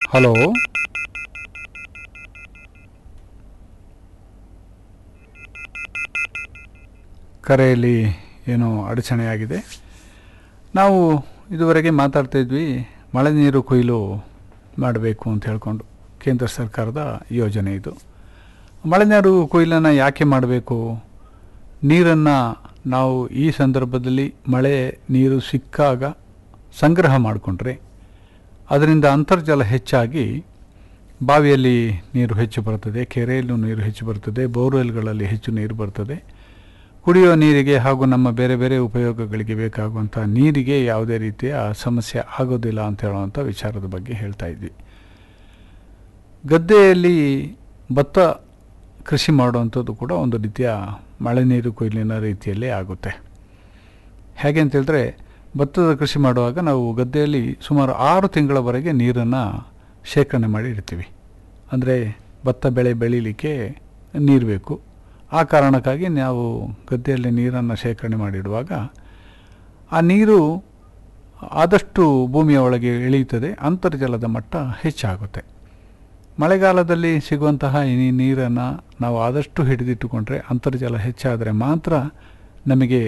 hello ಕರೆಯಲ್ಲಿ ಏನೋ ಅಡಚಣೆಯಾಗಿದೆ ನಾವು ಇದುವರೆಗೆ ಮಾತಾಡ್ತಾ ಇದ್ವಿ ಮಳೆ ನೀರು ಕೊಯ್ಲು ಮಾಡಬೇಕು ಅಂತ ಹೇಳ್ಕೊಂಡು ಕೇಂದ್ರ ಸರ್ಕಾರದ ಯೋಜನೆ ಇದು ಮಳೆ ನೀರು ಕೊಯ್ಲನ್ನು ಯಾಕೆ ಮಾಡಬೇಕು ನೀರನ್ನು ನಾವು ಈ ಸಂದರ್ಭದಲ್ಲಿ ಮಳೆ ನೀರು ಸಿಕ್ಕಾಗ ಸಂಗ್ರಹ ಮಾಡಿಕೊಂಡ್ರೆ ಅದರಿಂದ ಅಂತರ್ಜಲ ಹೆಚ್ಚಾಗಿ ಬಾವಿಯಲ್ಲಿ ನೀರು ಹೆಚ್ಚು ಬರ್ತದೆ ಕೆರೆಯಲ್ಲೂ ನೀರು ಹೆಚ್ಚು ಬರ್ತದೆ ಬೋರ್ವೆಲ್ಗಳಲ್ಲಿ ಹೆಚ್ಚು ನೀರು ಬರ್ತದೆ ಕುಡಿಯುವ ನೀರಿಗೆ ಹಾಗೂ ನಮ್ಮ ಬೇರೆ ಬೇರೆ ಉಪಯೋಗಗಳಿಗೆ ಬೇಕಾಗುವಂಥ ನೀರಿಗೆ ಯಾವುದೇ ರೀತಿಯ ಸಮಸ್ಯೆ ಆಗೋದಿಲ್ಲ ಅಂತ ಹೇಳುವಂಥ ವಿಚಾರದ ಬಗ್ಗೆ ಹೇಳ್ತಾ ಇದ್ವಿ ಗದ್ದೆಯಲ್ಲಿ ಭತ್ತ ಕೃಷಿ ಮಾಡುವಂಥದ್ದು ಕೂಡ ಒಂದು ರೀತಿಯ ಮಳೆ ನೀರು ಕೊಯ್ಲಿನ ರೀತಿಯಲ್ಲೇ ಆಗುತ್ತೆ ಹೇಗೆ ಅಂತ ಹೇಳಿದ್ರೆ ಭತ್ತದ ಕೃಷಿ ಮಾಡುವಾಗ ನಾವು ಗದ್ದೆಯಲ್ಲಿ ಸುಮಾರು ಆರು ತಿಂಗಳವರೆಗೆ ನೀರನ್ನು ಶೇಖರಣೆ ಮಾಡಿ ಇಡ್ತೀವಿ ಅಂದರೆ ಭತ್ತ ಬೆಳೆ ಬೆಳೀಲಿಕ್ಕೆ ನೀರು ಬೇಕು ಆ ಕಾರಣಕ್ಕಾಗಿ ನಾವು ಗದ್ದೆಯಲ್ಲಿ ನೀರನ್ನು ಶೇಖರಣೆ ಮಾಡಿಡುವಾಗ ಆ ನೀರು ಆದಷ್ಟು ಭೂಮಿಯ ಒಳಗೆ ಇಳಿಯುತ್ತದೆ ಅಂತರ್ಜಲದ ಮಟ್ಟ ಹೆಚ್ಚಾಗುತ್ತೆ ಮಳೆಗಾಲದಲ್ಲಿ ಸಿಗುವಂತಹ ಈ ನೀರನ್ನು ನಾವು ಆದಷ್ಟು ಹಿಡಿದಿಟ್ಟುಕೊಂಡ್ರೆ ಅಂತರ್ಜಲ ಹೆಚ್ಚಾದರೆ ಮಾತ್ರ ನಮಗೆ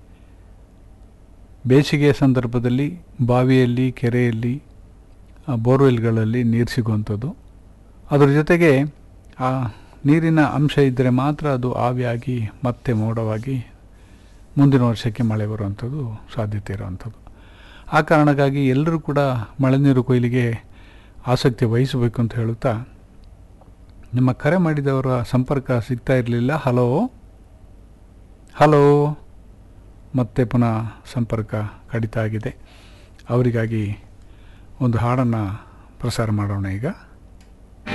ಬೇಸಿಗೆಯ ಸಂದರ್ಭದಲ್ಲಿ ಬಾವಿಯಲ್ಲಿ ಕೆರೆಯಲ್ಲಿ ಆ ಬೋರ್ವೆಲ್ಗಳಲ್ಲಿ ನೀರು ಸಿಗುವಂಥದ್ದು ಅದರ ಜೊತೆಗೆ ಆ ನೀರಿನ ಅಂಶ ಇದ್ದರೆ ಮಾತ್ರ ಅದು ಆವಿಯಾಗಿ ಮತ್ತೆ ಮೋಡವಾಗಿ ಮುಂದಿನ ವರ್ಷಕ್ಕೆ ಮಳೆ ಬರುವಂಥದ್ದು ಸಾಧ್ಯತೆ ಇರುವಂಥದ್ದು ಆ ಕಾರಣಕ್ಕಾಗಿ ಎಲ್ಲರೂ ಕೂಡ ಮಳೆ ನೀರು ಕೊಯ್ಲಿಗೆ ಆಸಕ್ತಿ ವಹಿಸಬೇಕು ಅಂತ ಹೇಳುತ್ತಾ ನಿಮ್ಮ ಕರೆ ಮಾಡಿದವರ ಸಂಪರ್ಕ ಸಿಗ್ತಾ ಇರಲಿಲ್ಲ ಹಲೋ ಹಲೋ ಮತ್ತೆ ಪುನಃ ಸಂಪರ್ಕ ಕಡಿತ ಆಗಿದೆ ಅವರಿಗಾಗಿ ಒಂದು ಹಾಡನ್ನು ಪ್ರಸಾರ ಮಾಡೋಣ ಈಗ